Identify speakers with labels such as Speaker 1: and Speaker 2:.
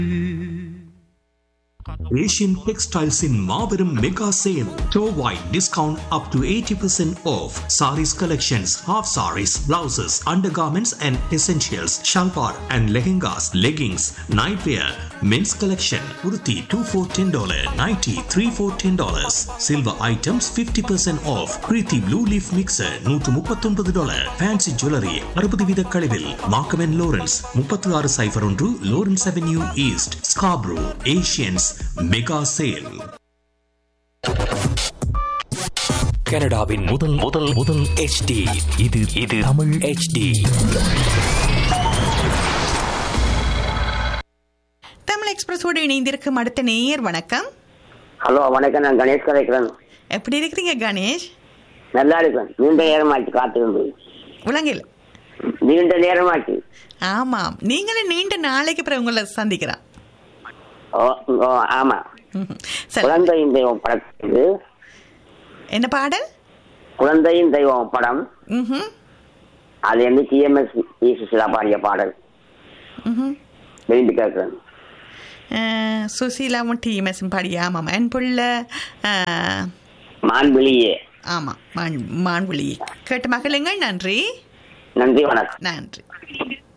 Speaker 1: Asian Textiles in Marverum Mega Sale. Store-wide discount up to 80% off. Saris collections, half saris, blouses, undergarments and essentials, shalwar and lehengas, leggings, nightwear, men's collection, kurti 2 for $10, nighty 3 for $10. Silver items 50% off. Preeti Blue Leaf Mixer 139 dollar. Fancy Jewelry 60 வீத கழிவில். Markham and Lawrence 36 சைபர் ஒன்று Lawrence Avenue East, Scarborough, Asians Mega Sale.
Speaker 2: கனடாவின் முதல் முதல் முதல் HD இது இது Tamil HD
Speaker 3: Tamil எக்ஸ்பிரஸோடு இணைந்திருக்கும் அடுத்த நேயர் வணக்கம்
Speaker 4: ஹலோ வணக்கம் நான் கணேஷ் கதைக்கிறேன்
Speaker 3: எப்படி இருக்கிறீங்க கணேஷ்
Speaker 4: நல்லா இருக்கேன் நீண்ட நேரமாச்சு காத்திருந்து
Speaker 3: உலகில்
Speaker 4: நீண்ட நேரமாச்சு
Speaker 3: ஆமாம் நீங்களும் நீண்ட நாளைக்கு பிறகு உங்களை சந்திக்கிறேன்
Speaker 4: ஓ ஓ ஆமா
Speaker 3: ம்ஹும். சரி
Speaker 4: குழந்தையின் தெய்வம் படத்துக்கு
Speaker 3: என்ன பாடல்
Speaker 4: குழந்தையின் தெய்வம் படம்
Speaker 3: ம்ஹும்.
Speaker 4: அது வந்து டிஎம்எஸ் ஈசுசிலா பாடிய பாடல்
Speaker 3: ம்ஹும்.
Speaker 4: விரும்பி கேட்கிறேன்
Speaker 3: அஹ், சுசீலாவும் டிஎம்எஸும் பாடி ஆமாம் என் புள்ள அஹ்,
Speaker 4: மான்விழியே
Speaker 3: ஆமாம் மான் மான்விழி கேட்டு மகளுங்கள் நன்றி
Speaker 4: நன்றி வணக்கம்
Speaker 3: நன்றி